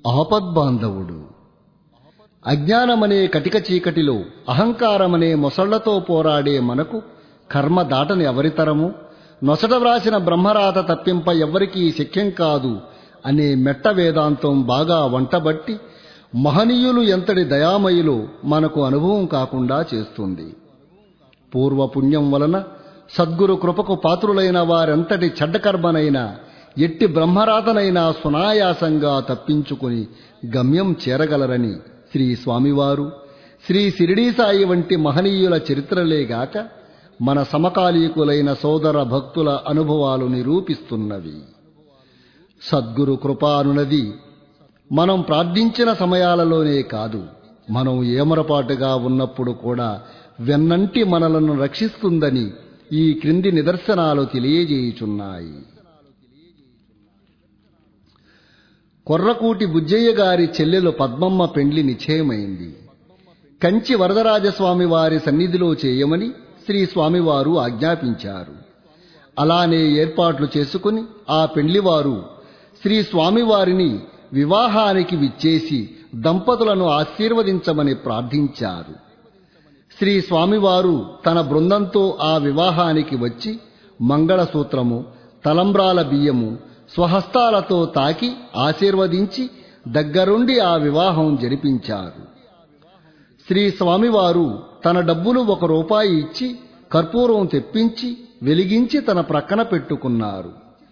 ఆపద్బాంధవుడు అజ్ఞానమనే కటిక చీకటిలో అహంకారమనే మొసళ్లతో పోరాడే మనకు కర్మ దాటని ఎవరితరము నొసట వ్రాసిన బ్రహ్మరాత తప్పింప ఎవ్వరికీ శక్యం కాదు అనే మెట్ట వేదాంతం బాగా వంటబట్టి మహనీయులు ఎంతటి దయామయులు మనకు అనుభవం కాకుండా చేస్తుంది పూర్వపుణ్యం వలన సద్గురు కృపకు పాత్రులైన వారెంతటి చెడ్డకర్మనైనా ఎట్టి బ్రహ్మరాతనైనా సునాయాసంగా తప్పించుకుని గమ్యం చేరగలరని శ్రీ స్వామివారు శ్రీ సిరిడీ సాయి వంటి మహనీయుల చరిత్రలేగాక మన సమకాలీకులైన సోదర భక్తుల అనుభవాలు నిరూపిస్తున్నవి సద్గురు కృప అనునది మనం ప్రార్థించిన సమయాలలోనే కాదు మనం ఏమరపాటుగా ఉన్నప్పుడు కూడా వెన్నంటి మనలను రక్షిస్తుందని ఈ క్రింది నిదర్శనాలు తెలియజేయుచున్నాయి కొర్రకూటి బుజ్జయ్య గారి చెల్లెలు పద్మమ్మ పెండ్లి నిశ్చయమైంది కంచి వరదరాజస్వామి వారి సన్నిధిలో చేయమని శ్రీ స్వామివారు ఆజ్ఞాపించారు అలానే ఏర్పాట్లు చేసుకుని ఆ పెండ్లివారు శ్రీ స్వామివారిని వివాహానికి విచ్చేసి దంపతులను ఆశీర్వదించమని ప్రార్థించారు శ్రీ స్వామివారు తన బృందంతో ఆ వివాహానికి వచ్చి మంగళసూత్రము తలంబ్రాల బియ్యము స్వహస్తాలతో తాకి ఆశీర్వదించి దగ్గరుండి ఆ వివాహం జరిపించారు శ్రీ స్వామివారు తన డబ్బులు ఒక రూపాయి ఇచ్చి కర్పూరం తెప్పించి వెలిగించి తన ప్రక్కన పెట్టుకున్నారు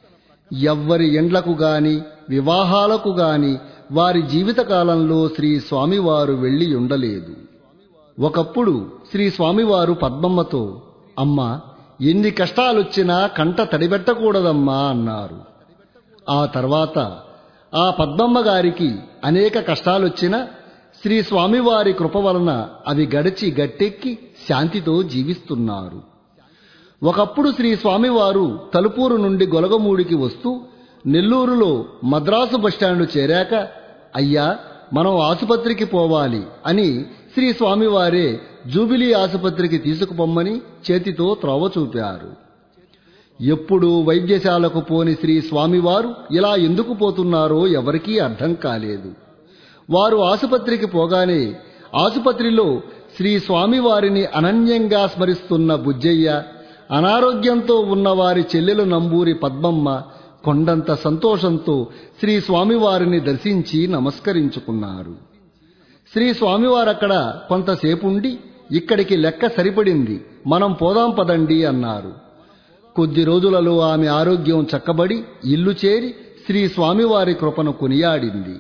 ఎవ్వరి ఎండ్లకు గాని వివాహాలకు గాని వారి జీవితకాలంలో శ్రీ స్వామివారు వెళ్లి ఉండలేదు ఒకప్పుడు శ్రీ స్వామివారు పద్మమ్మతో అమ్మా ఎన్ని కష్టాలొచ్చినా కంట తడిబెట్టకూడదమ్మా అన్నారు ఆ తర్వాత ఆ పద్మమ్మ గారికి అనేక కష్టాలొచ్చినా శ్రీ స్వామివారి కృప వలన అవి గడిచి గట్టెక్కి శాంతితో జీవిస్తున్నారు ఒకప్పుడు శ్రీ స్వామివారు తలుపూరు నుండి గొలగమూడికి వస్తూ నెల్లూరులో మద్రాసు బస్టాండు చేరాక అయ్యా మనం ఆసుపత్రికి పోవాలి అని శ్రీ స్వామివారే జూబిలీ ఆసుపత్రికి తీసుకుపొమ్మని చేతితో త్రోవ చూపారు ఎప్పుడు వైద్యశాలకు పోని శ్రీ స్వామివారు ఇలా ఎందుకు పోతున్నారో ఎవరికీ అర్థం కాలేదు వారు ఆసుపత్రికి పోగానే ఆసుపత్రిలో శ్రీ స్వామివారిని అనన్యంగా స్మరిస్తున్న బుజ్జయ్య అనారోగ్యంతో ఉన్న వారి చెల్లెలు నంబూరి పద్మమ్మ కొండంత సంతోషంతో శ్రీ స్వామివారిని దర్శించి నమస్కరించుకున్నారు శ్రీ స్వామివారక్కడ కొంతసేపుండి ఇక్కడికి లెక్క సరిపడింది మనం పోదాం పదండి అన్నారు కొద్ది రోజులలో ఆమె ఆరోగ్యం చక్కబడి ఇల్లు చేరి శ్రీ స్వామివారి కృపను కొనియాడింది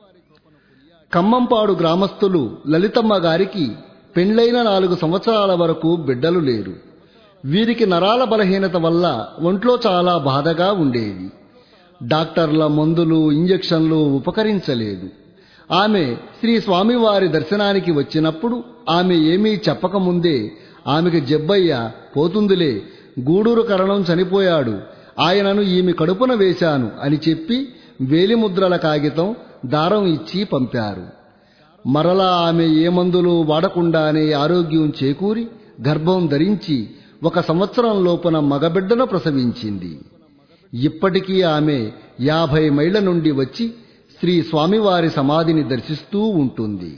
ఖమ్మంపాడు గ్రామస్తులు లలితమ్మ గారికి పెండ్లైన నాలుగు సంవత్సరాల వరకు బిడ్డలు లేరు వీరికి నరాల బలహీనత వల్ల ఒంట్లో చాలా బాధగా ఉండేది డాక్టర్ల మందులు ఇంజెక్షన్లు ఉపకరించలేదు ఆమె శ్రీ స్వామివారి దర్శనానికి వచ్చినప్పుడు ఆమె ఏమీ చెప్పకముందే ఆమెకి జబ్బయ్య పోతుందిలే గూడూరు కరణం చనిపోయాడు ఆయనను ఈమె కడుపున వేశాను అని చెప్పి వేలిముద్రల కాగితం దారం ఇచ్చి పంపారు మరలా ఆమె ఏ మందులు వాడకుండానే ఆరోగ్యం చేకూరి గర్భం ధరించి ఒక సంవత్సరం లోపున మగబిడ్డను ప్రసవించింది ఇప్పటికీ ఆమె యాభై మైళ్ళ నుండి వచ్చి శ్రీ స్వామివారి సమాధిని దర్శిస్తూ ఉంటుంది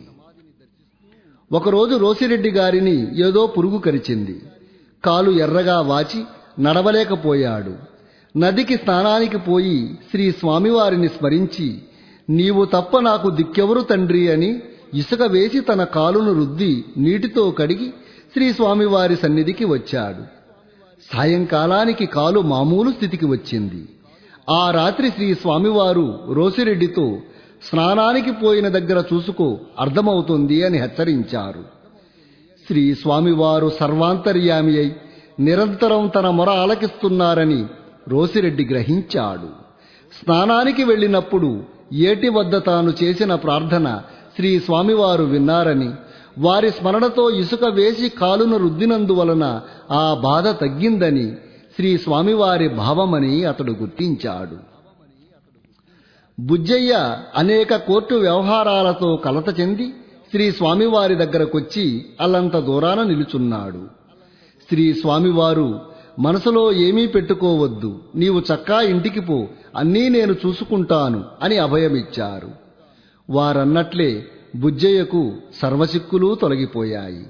ఒకరోజు రోసిరెడ్డి గారిని ఏదో పురుగు కరిచింది కాలు ఎర్రగా వాచి నడవలేకపోయాడు నదికి స్నానానికి పోయి శ్రీ స్వామివారిని స్మరించి నీవు తప్ప నాకు దిక్కెవరు తండ్రి అని ఇసుక వేసి తన కాలును రుద్ది నీటితో కడిగి శ్రీ స్వామివారి సన్నిధికి వచ్చాడు సాయంకాలానికి కాలు మామూలు స్థితికి వచ్చింది ఆ రాత్రి శ్రీ స్వామివారు రోసిరెడ్డితో స్నానానికి పోయిన దగ్గర చూసుకో అర్థమవుతుంది అని హెచ్చరించారు శ్రీ స్వామివారు సర్వాంతర్యామి అయి నిరంతరం తన మొర ఆలకిస్తున్నారని రోసిరెడ్డి గ్రహించాడు స్నానానికి వెళ్ళినప్పుడు ఏటి వద్ద తాను చేసిన ప్రార్థన శ్రీ స్వామివారు విన్నారని వారి స్మరణతో ఇసుక వేసి కాలును రుద్దినందువలన ఆ బాధ తగ్గిందని శ్రీ స్వామివారి భావమని అతడు గుర్తించాడు బుజ్జయ్య అనేక కోర్టు వ్యవహారాలతో కలత చెంది శ్రీ స్వామివారి దగ్గరకొచ్చి అల్లంత దూరాన నిలుచున్నాడు శ్రీ స్వామివారు మనసులో ఏమీ పెట్టుకోవద్దు నీవు చక్కా ఇంటికి పో అన్నీ నేను చూసుకుంటాను అని అభయమిచ్చారు వారన్నట్లే బుజ్జయ్యకు సర్వచిక్కులు తొలగిపోయాయి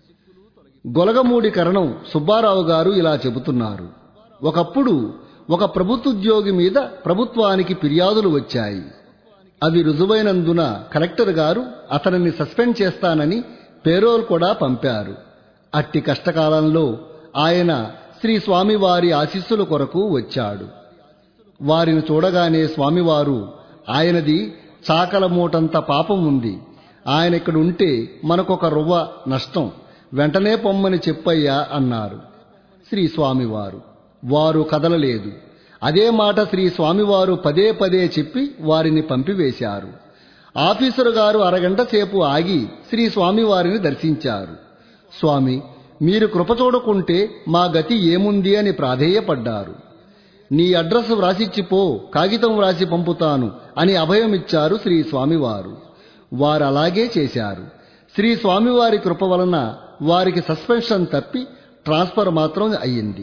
గొలగమూడి కరణం సుబ్బారావు గారు ఇలా చెబుతున్నారు ఒకప్పుడు ఒక ప్రభుత్వోద్యోగి మీద ప్రభుత్వానికి ఫిర్యాదులు వచ్చాయి అవి రుజువైనందున కలెక్టర్ గారు అతనిని సస్పెండ్ చేస్తానని పేరోల్ కూడా పంపారు అట్టి కష్టకాలంలో ఆయన శ్రీ స్వామివారి ఆశీస్సుల కొరకు వచ్చాడు వారిని చూడగానే స్వామివారు ఆయనది చాకల మూటంత పాపం ఉంది ఆయన ఇక్కడ ఉంటే మనకొక రువ్వ నష్టం వెంటనే పొమ్మని చెప్పయ్యా అన్నారు శ్రీ స్వామివారు వారు కదలలేదు అదే మాట శ్రీ స్వామివారు పదే పదే చెప్పి వారిని పంపివేశారు ఆఫీసరు గారు అరగంట సేపు ఆగి శ్రీ స్వామివారిని దర్శించారు స్వామి మీరు కృప చూడకుంటే మా గతి ఏముంది అని ప్రాధేయపడ్డారు నీ అడ్రస్ వ్రాసిచ్చిపో కాగితం వ్రాసి పంపుతాను అని అభయమిచ్చారు శ్రీ స్వామివారు వారు అలాగే చేశారు శ్రీ స్వామివారి కృప వలన వారికి సస్పెన్షన్ తప్పి ట్రాన్స్ఫర్ మాత్రం అయ్యింది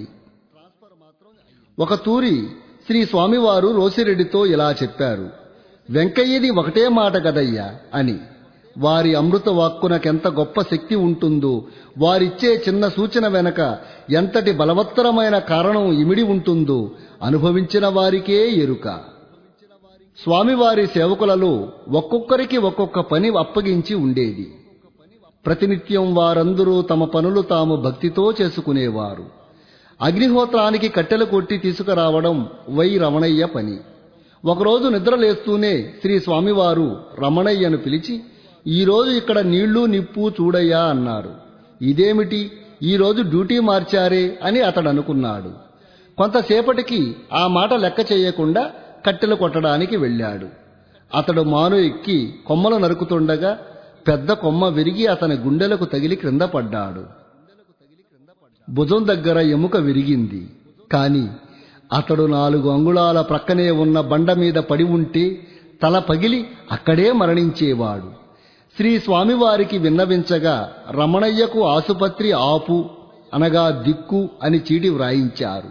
ఒక తూరి శ్రీ స్వామివారు రోసిరెడ్డితో ఇలా చెప్పారు వెంకయ్యది ఒకటే మాట కదయ్యా అని వారి అమృత వాక్కునకెంత గొప్ప శక్తి ఉంటుందో వారిచ్చే చిన్న సూచన వెనక ఎంతటి బలవత్తరమైన కారణం ఇమిడి ఉంటుందో అనుభవించిన వారికే ఎరుక స్వామివారి సేవకులలో ఒక్కొక్కరికి ఒక్కొక్క పని అప్పగించి ఉండేది ప్రతినిత్యం వారందరూ తమ పనులు తాము భక్తితో చేసుకునేవారు అగ్నిహోత్రానికి కట్టెలు కొట్టి తీసుకురావడం వై రమణయ్య పని ఒకరోజు నిద్రలేస్తూనే శ్రీ స్వామివారు రమణయ్యను పిలిచి ఈరోజు ఇక్కడ నీళ్లు నిప్పు చూడయ్యా అన్నారు ఇదేమిటి ఈరోజు డ్యూటీ మార్చారే అని అతడు అనుకున్నాడు కొంతసేపటికి ఆ మాట లెక్క చేయకుండా కట్టెలు కొట్టడానికి వెళ్ళాడు అతడు మాను ఎక్కి కొమ్మలు నరుకుతుండగా పెద్ద కొమ్మ విరిగి అతని గుండెలకు తగిలి క్రింద పడ్డాడు భుజం దగ్గర ఎముక విరిగింది కాని అతడు నాలుగు అంగుళాల ప్రక్కనే ఉన్న బండ మీద పడి ఉంటే తల పగిలి అక్కడే మరణించేవాడు శ్రీ స్వామివారికి విన్నవించగా రమణయ్యకు ఆసుపత్రి ఆపు అనగా దిక్కు అని చీటి వ్రాయించారు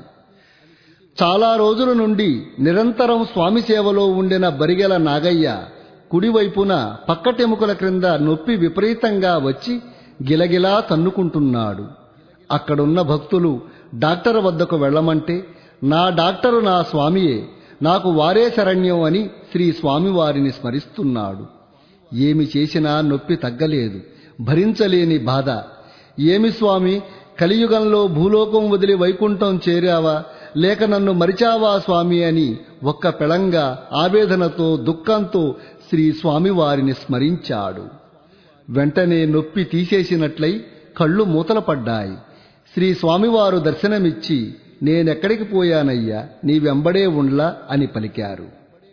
చాలా రోజుల నుండి నిరంతరం స్వామి సేవలో ఉండిన బరిగెల నాగయ్య కుడివైపున పక్కటెముకల క్రింద నొప్పి విపరీతంగా వచ్చి గిలగిలా తన్నుకుంటున్నాడు అక్కడున్న భక్తులు డాక్టర్ వద్దకు వెళ్ళమంటే నా డాక్టరు నా స్వామియే నాకు వారే శరణ్యం అని శ్రీ స్వామివారిని స్మరిస్తున్నాడు ఏమి చేసినా నొప్పి తగ్గలేదు భరించలేని బాధ ఏమి స్వామి కలియుగంలో భూలోకం వదిలి వైకుంఠం చేరావా లేక నన్ను మరిచావా స్వామి అని ఒక్క పెళంగా ఆవేదనతో దుఃఖంతో శ్రీ స్వామివారిని స్మరించాడు వెంటనే నొప్పి తీసేసినట్లై కళ్ళు మూతల పడ్డాయి శ్రీ స్వామివారు దర్శనమిచ్చి నేనెక్కడికి పోయానయ్యా నీ వెంబడే ఉండ్లా అని పలికారు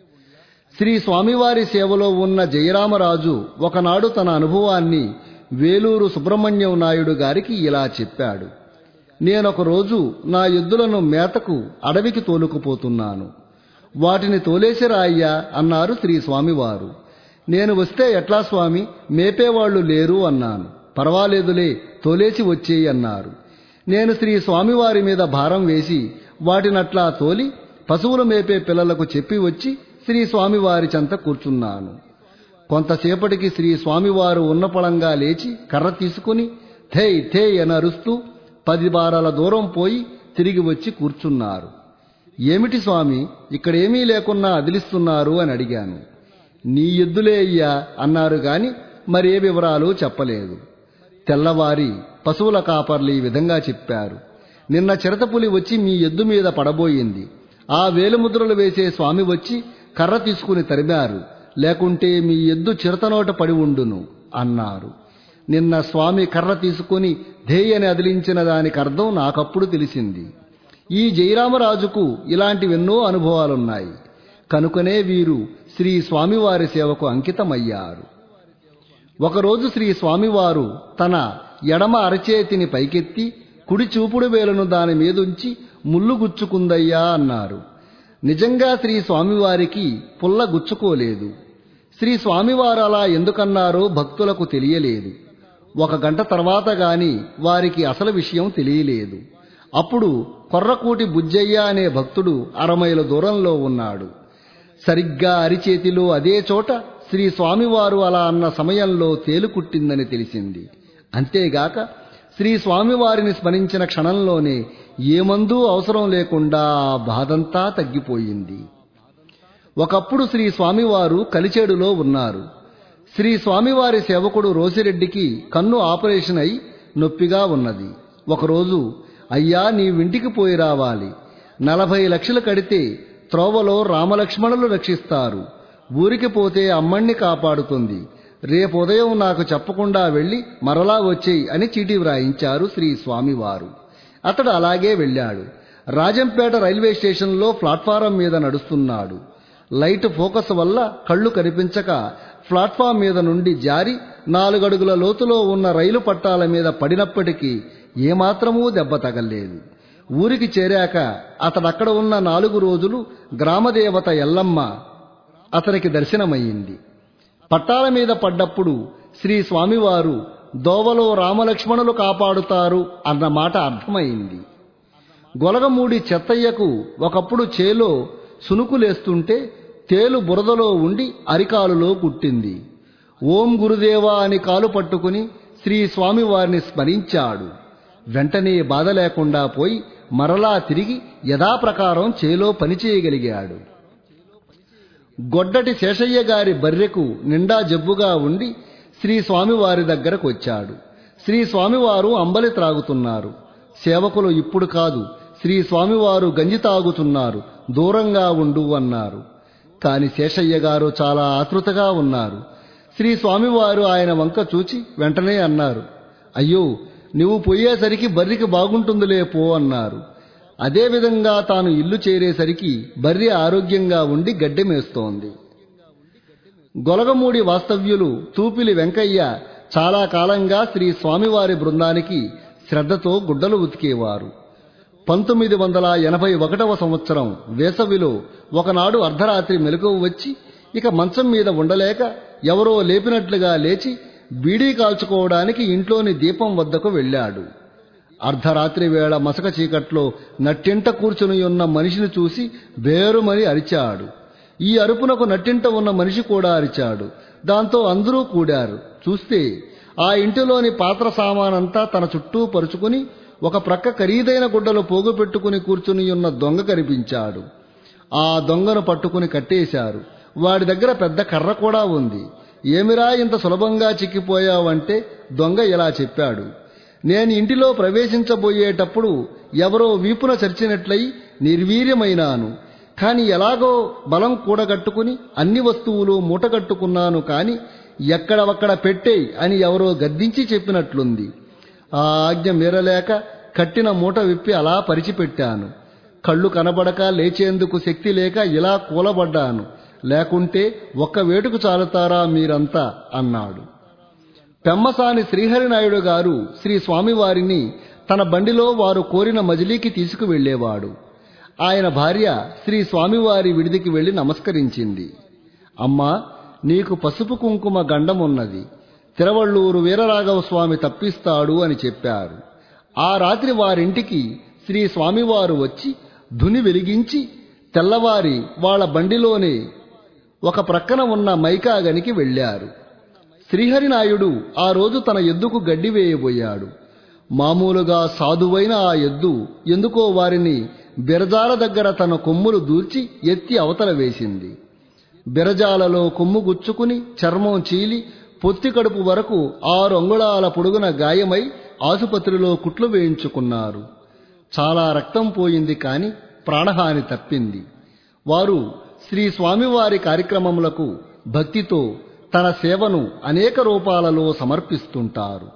శ్రీ స్వామివారి సేవలో ఉన్న జయరామరాజు ఒకనాడు తన అనుభవాన్ని వేలూరు సుబ్రహ్మణ్యం నాయుడు గారికి ఇలా చెప్పాడు నేనొక రోజు నా ఎద్దులను మేతకు అడవికి తోలుకుపోతున్నాను వాటిని తోలేసిరా అయ్యా అన్నారు శ్రీ స్వామివారు నేను వస్తే ఎట్లా స్వామి మేపేవాళ్లు లేరు అన్నాను పర్వాలేదులే తోలేసి వచ్చేయి అన్నారు నేను శ్రీ స్వామివారి మీద భారం వేసి వాటినట్లా తోలి పశువులు మేపే పిల్లలకు చెప్పి వచ్చి శ్రీ స్వామివారి చెంత కూర్చున్నాను కొంతసేపటికి శ్రీ స్వామివారు ఉన్నపళంగా లేచి కర్ర తీసుకుని థేయ్ థేయ్ అని అరుస్తూ పది బారాల దూరం పోయి తిరిగి వచ్చి కూర్చున్నారు ఏమిటి స్వామి ఇక్కడేమీ లేకున్నా అదిలిస్తున్నారు అని అడిగాను నీ ఎద్దులే అయ్యా అన్నారు గాని మరే వివరాలు చెప్పలేదు తెల్లవారి పశువుల కాపర్లు ఈ విధంగా చెప్పారు నిన్న చిరతపులి వచ్చి మీ ఎద్దు మీద పడబోయింది ఆ వేలుముద్రలు వేసే స్వామి వచ్చి కర్ర తీసుకుని తరిమారు లేకుంటే మీ ఎద్దు చిరతనోట పడి ఉండును అన్నారు నిన్న స్వామి కర్ర తీసుకుని ధేయని అదిలించిన దానికి అర్థం నాకప్పుడు తెలిసింది ఈ జయరామరాజుకు ఇలాంటివెన్నో అనుభవాలున్నాయి కనుకనే వీరు శ్రీ స్వామివారి సేవకు అంకితమయ్యారు ఒకరోజు శ్రీ స్వామివారు తన ఎడమ అరచేతిని పైకెత్తి కుడి చూపుడు వేలను దాని మీదుంచి ముళ్ళు గుచ్చుకుందయ్యా అన్నారు నిజంగా శ్రీ స్వామివారికి పుల్ల గుచ్చుకోలేదు శ్రీ స్వామివారు అలా ఎందుకన్నారో భక్తులకు తెలియలేదు ఒక గంట తర్వాత గాని వారికి అసలు విషయం తెలియలేదు అప్పుడు కొర్రకూటి బుజ్జయ్య అనే భక్తుడు అరమైల దూరంలో ఉన్నాడు సరిగ్గా అరిచేతిలో అదే చోట శ్రీ స్వామివారు అలా అన్న సమయంలో తేలుకుట్టిందని తెలిసింది అంతేగాక శ్రీ స్వామివారిని స్మరించిన క్షణంలోనే ఏ మందు అవసరం లేకుండా ఆ బాధంతా తగ్గిపోయింది ఒకప్పుడు శ్రీ స్వామివారు కలిచేడులో ఉన్నారు శ్రీ స్వామివారి సేవకుడు రోసిరెడ్డికి కన్ను ఆపరేషన్ అయి నొప్పిగా ఉన్నది ఒకరోజు అయ్యా నీవింటికి పోయి రావాలి నలభై లక్షలు కడితే త్రోవలో రామలక్ష్మణులు రక్షిస్తారు ఊరికి పోతే అమ్మణ్ణి కాపాడుతుంది రేపు ఉదయం నాకు చెప్పకుండా వెళ్ళి మరలా వచ్చేయి అని చీటీ వ్రాయించారు శ్రీ స్వామివారు అతడు అలాగే వెళ్ళాడు రాజంపేట రైల్వే స్టేషన్లో ప్లాట్ఫారం మీద నడుస్తున్నాడు లైట్ ఫోకస్ వల్ల కళ్ళు కనిపించక ప్లాట్ఫామ్ మీద నుండి జారి నాలుగడుగుల లోతులో ఉన్న రైలు పట్టాల మీద పడినప్పటికీ ఏమాత్రమూ దెబ్బ తగలేదు ఊరికి చేరాక అతడక్కడ ఉన్న నాలుగు రోజులు గ్రామదేవత ఎల్లమ్మ అతనికి దర్శనమయ్యింది పట్టాల మీద పడ్డప్పుడు శ్రీ స్వామివారు దోవలో రామలక్ష్మణులు కాపాడుతారు అన్న మాట అర్థమైంది గొలగమూడి చెత్తయ్యకు ఒకప్పుడు చేలో సునుకులేస్తుంటే తేలు బురదలో ఉండి అరికాలులో కుట్టింది ఓం గురుదేవా అని కాలు పట్టుకుని శ్రీ స్వామివారిని స్మరించాడు వెంటనే బాధ లేకుండా పోయి మరలా తిరిగి యథాప్రకారం చేలో పనిచేయగలిగాడు గొడ్డటి శేషయ్య గారి బర్రెకు నిండా జబ్బుగా ఉండి శ్రీ స్వామివారి దగ్గరకు వచ్చాడు శ్రీ స్వామివారు అంబలి త్రాగుతున్నారు సేవకులు ఇప్పుడు కాదు శ్రీ స్వామివారు గంజి తాగుతున్నారు దూరంగా ఉండు అన్నారు కాని శేషయ్య గారు చాలా ఆతృతగా ఉన్నారు శ్రీ స్వామివారు ఆయన వంక చూచి వెంటనే అన్నారు అయ్యో నువ్వు పోయేసరికి బర్రికి బాగుంటుందిలే పో అన్నారు అదేవిధంగా తాను ఇల్లు చేరేసరికి బర్రె ఆరోగ్యంగా ఉండి గడ్డెమేస్తోంది గొలగమూడి వాస్తవ్యులు తూపిలి వెంకయ్య చాలా కాలంగా శ్రీ స్వామివారి బృందానికి శ్రద్ధతో గుడ్డలు ఉతికేవారు పంతొమ్మిది వందల ఎనభై ఒకటవ సంవత్సరం వేసవిలో ఒకనాడు అర్ధరాత్రి మెలకువ వచ్చి ఇక మంచం మీద ఉండలేక ఎవరో లేపినట్లుగా లేచి బీడీ కాల్చుకోవడానికి ఇంట్లోని దీపం వద్దకు వెళ్ళాడు అర్ధరాత్రి వేళ మసక చీకట్లో నట్టింట కూర్చుని ఉన్న మనిషిని చూసి బేరుమని అరిచాడు ఈ అరుపునకు నట్టింట ఉన్న మనిషి కూడా అరిచాడు దాంతో అందరూ కూడారు చూస్తే ఆ ఇంటిలోని పాత్ర సామానంతా తన చుట్టూ పరుచుకుని ఒక ప్రక్క ఖరీదైన గుడ్డలు పోగు పెట్టుకుని కూర్చుని ఉన్న దొంగ కనిపించాడు ఆ దొంగను పట్టుకుని కట్టేశారు వాడి దగ్గర పెద్ద కర్ర కూడా ఉంది ఏమిరా ఇంత సులభంగా చిక్కిపోయావంటే దొంగ ఇలా చెప్పాడు నేను ఇంటిలో ప్రవేశించబోయేటప్పుడు ఎవరో వీపున చర్చినట్లయి నిర్వీర్యమైనాను కాని ఎలాగో బలం కూడగట్టుకుని అన్ని వస్తువులు మూటగట్టుకున్నాను కాని ఎక్కడవక్కడ పెట్టేయ్ అని ఎవరో గద్దించి చెప్పినట్లుంది ఆ ఆజ్ఞ మీరలేక కట్టిన మూట విప్పి అలా పరిచిపెట్టాను కళ్ళు కనబడక లేచేందుకు శక్తి లేక ఇలా కూలబడ్డాను లేకుంటే ఒక్క వేటుకు చాలుతారా మీరంతా అన్నాడు పెమ్మసాని శ్రీహరినాయుడు గారు శ్రీ స్వామివారిని తన బండిలో వారు కోరిన మజిలీకి తీసుకువెళ్లేవాడు ఆయన భార్య శ్రీ స్వామివారి విడిదికి వెళ్లి నమస్కరించింది అమ్మా నీకు పసుపు కుంకుమ గండమున్నది తిరవళ్ళూరు వీరరాఘవ స్వామి తప్పిస్తాడు అని చెప్పారు ఆ రాత్రి వారింటికి శ్రీ స్వామివారు వచ్చి ధుని వెలిగించి తెల్లవారి వాళ్ళ బండిలోనే ఒక ప్రక్కన ఉన్న మైకాగనికి వెళ్లారు శ్రీహరినాయుడు ఆ రోజు తన ఎద్దుకు గడ్డి వేయబోయాడు మామూలుగా సాధువైన ఆ ఎద్దు ఎందుకో వారిని బిరజాల దగ్గర తన కొమ్ములు దూర్చి ఎత్తి అవతల వేసింది బిరజాలలో కొమ్ము గుచ్చుకుని చర్మం చీలి పొత్తి కడుపు వరకు ఆరు అంగుళాల పొడుగున గాయమై ఆసుపత్రిలో కుట్లు వేయించుకున్నారు చాలా రక్తం పోయింది కాని ప్రాణహాని తప్పింది వారు శ్రీ స్వామివారి కార్యక్రమములకు భక్తితో తన సేవను అనేక రూపాలలో సమర్పిస్తుంటారు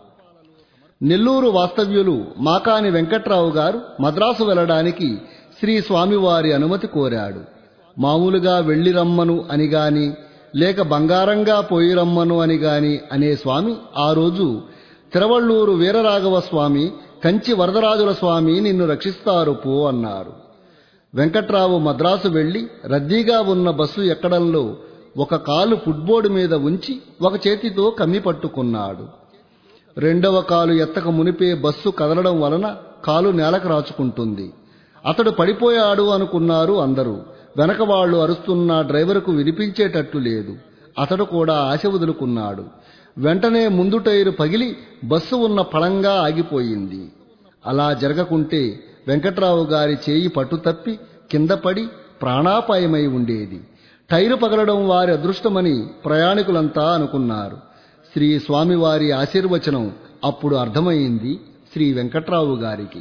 నెల్లూరు వాస్తవ్యులు మాకాని వెంకట్రావు గారు మద్రాసు వెళ్ళడానికి శ్రీ స్వామివారి అనుమతి కోరాడు మామూలుగా వెళ్ళి రమ్మను అని గాని లేక బంగారంగా పోయి రమ్మను అని గాని అనే స్వామి ఆ రోజు తిరువళ్ళూరు వీరరాఘవ స్వామి కంచి వరదరాజుల స్వామి నిన్ను రక్షిస్తారు పో అన్నారు వెంకట్రావు మద్రాసు వెళ్లి రద్దీగా ఉన్న బస్సు ఎక్కడంలో ఒక కాలు ఫుట్బోర్డు మీద ఉంచి ఒక చేతితో కమ్మి పట్టుకున్నాడు రెండవ కాలు ఎత్తక మునిపే బస్సు కదలడం వలన కాలు నేలకు రాచుకుంటుంది అతడు పడిపోయాడు అనుకున్నారు అందరూ వెనక వాళ్ళు అరుస్తున్న డ్రైవర్కు వినిపించేటట్టు లేదు అతడు కూడా ఆశ వదులుకున్నాడు వెంటనే ముందు టైరు పగిలి బస్సు ఉన్న పళంగా ఆగిపోయింది అలా జరగకుంటే వెంకట్రావు గారి చేయి పట్టు తప్పి కింద పడి ప్రాణాపాయమై ఉండేది టైరు పగలడం వారి అదృష్టమని ప్రయాణికులంతా అనుకున్నారు శ్రీ స్వామివారి ఆశీర్వచనం అప్పుడు అర్థమైంది శ్రీ వెంకట్రావు గారికి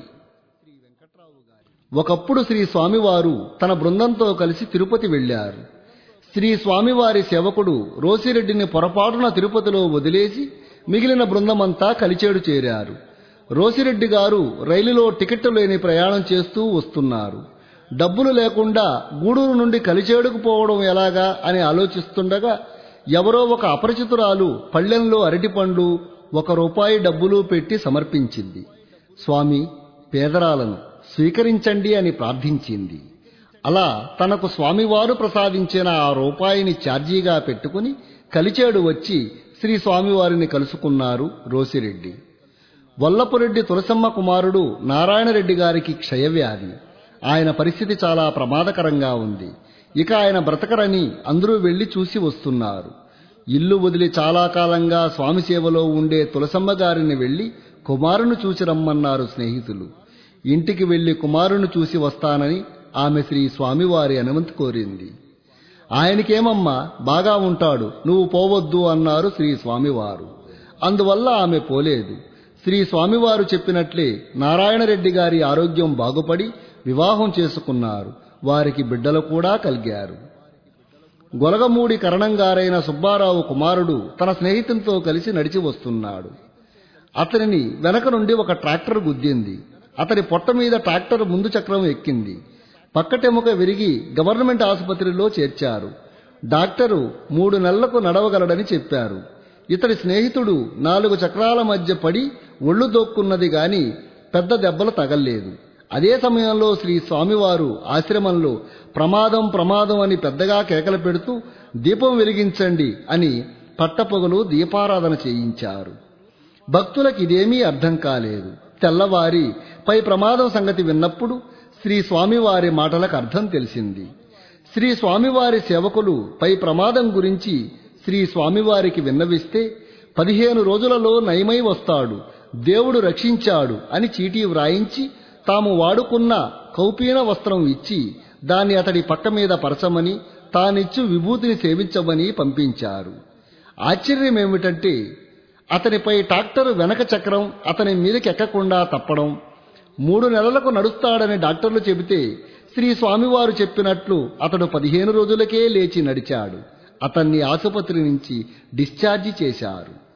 ఒకప్పుడు శ్రీ స్వామివారు తన బృందంతో కలిసి తిరుపతి వెళ్లారు శ్రీ స్వామివారి సేవకుడు రోసిరెడ్డిని పొరపాటున తిరుపతిలో వదిలేసి మిగిలిన బృందమంతా కలిచేడు చేరారు రోసిరెడ్డి గారు రైలులో టికెట్ లేని ప్రయాణం చేస్తూ వస్తున్నారు డబ్బులు లేకుండా గూడూరు నుండి కలిచేడుకు పోవడం ఎలాగా అని ఆలోచిస్తుండగా ఎవరో ఒక అపరిచితురాలు పళ్ళెంలో అరటిపండ్లు ఒక రూపాయి డబ్బులు పెట్టి సమర్పించింది స్వామి పేదరాలను స్వీకరించండి అని ప్రార్థించింది అలా తనకు స్వామివారు ప్రసాదించిన ఆ రూపాయిని ఛార్జీగా పెట్టుకుని కలిచేడు వచ్చి శ్రీ స్వామివారిని కలుసుకున్నారు రోసిరెడ్డి వల్లపురెడ్డి తులసమ్మ కుమారుడు నారాయణరెడ్డి గారికి క్షయవ్యాధి ఆయన పరిస్థితి చాలా ప్రమాదకరంగా ఉంది ఇక ఆయన బ్రతకరని అందరూ వెళ్లి చూసి వస్తున్నారు ఇల్లు వదిలి చాలా కాలంగా స్వామి సేవలో ఉండే తులసమ్మ గారిని వెళ్లి కుమారుని చూసి రమ్మన్నారు స్నేహితులు ఇంటికి వెళ్లి కుమారుని చూసి వస్తానని ఆమె శ్రీ స్వామివారి అనుమతి కోరింది ఆయనకేమమ్మా బాగా ఉంటాడు నువ్వు పోవద్దు అన్నారు శ్రీ స్వామివారు అందువల్ల ఆమె పోలేదు శ్రీ స్వామివారు చెప్పినట్లే నారాయణరెడ్డి గారి ఆరోగ్యం బాగుపడి వివాహం చేసుకున్నారు వారికి బిడ్డలు కూడా కలిగారు గొలగమూడి కరణంగారైన సుబ్బారావు కుమారుడు తన స్నేహితులతో కలిసి నడిచి వస్తున్నాడు అతనిని వెనక నుండి ఒక ట్రాక్టర్ గుద్దింది అతని పొట్ట మీద ట్రాక్టర్ ముందు చక్రం ఎక్కింది పక్కటెముక విరిగి గవర్నమెంట్ ఆసుపత్రిలో చేర్చారు డాక్టరు మూడు నెలలకు నడవగలడని చెప్పారు ఇతడి స్నేహితుడు నాలుగు చక్రాల మధ్య పడి ఒళ్ళు దోక్కున్నది గాని పెద్ద దెబ్బలు తగల్లేదు అదే సమయంలో శ్రీ స్వామివారు ఆశ్రమంలో ప్రమాదం ప్రమాదం అని పెద్దగా కేకలు పెడుతూ దీపం వెలిగించండి అని పట్టపొగలు దీపారాధన చేయించారు భక్తులకు ఇదేమీ అర్థం కాలేదు తెల్లవారి పై ప్రమాదం సంగతి విన్నప్పుడు శ్రీ స్వామివారి మాటలకు అర్థం తెలిసింది శ్రీ స్వామివారి సేవకులు పై ప్రమాదం గురించి శ్రీ స్వామివారికి విన్నవిస్తే పదిహేను రోజులలో నయమై వస్తాడు దేవుడు రక్షించాడు అని చీటీ వ్రాయించి తాము వాడుకున్న కౌపీన వస్త్రం ఇచ్చి దాన్ని అతడి పక్క మీద పరచమని తానిచ్చు విభూతిని సేవించమని పంపించారు ఆశ్చర్యమేమిటంటే అతనిపై డాక్టర్ వెనక చక్రం అతని మీదకి ఎక్కకుండా తప్పడం మూడు నెలలకు నడుస్తాడని డాక్టర్లు చెబితే శ్రీ స్వామివారు చెప్పినట్లు అతడు పదిహేను రోజులకే లేచి నడిచాడు అతన్ని ఆసుపత్రి నుంచి డిశ్చార్జి చేశారు